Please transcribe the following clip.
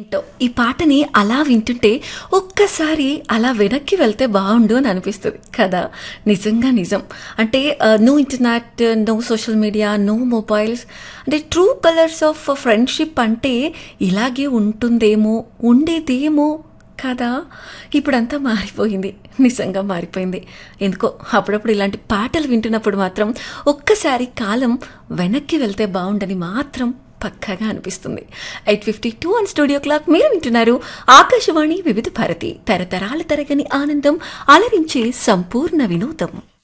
ఏంటో ఈ పాటని అలా వింటుంటే ఒక్కసారి అలా వెనక్కి వెళ్తే బాగుండు అని అనిపిస్తుంది కదా నిజంగా నిజం అంటే no internet no social media no mobiles అంటే ట్రూ కలర్స్ ఆఫ్ ఫ్రెండ్షిప్ అంటే ఇలాగే ఉంటుందేమో ఉండేదేమో కదా ఇప్పుడంతా మారిపోయింది నిజంగా మారిపోయింది ఎందుకో అప్పుడప్పుడు ఇలాంటి పాటలు వింటున్నప్పుడు మాత్రం ఒక్కసారి కాలం వెనక్కి వెళ్తే బాగుండని మాత్రం పక్కాగా అనిపిస్తుంది eight fifty two and studio clock మీరు వింటున్నారు ఆకాశవాణి వివిధ భారతి తరతరాల తరగని ఆనందం అలరించే సంపూర్ణ వినోదం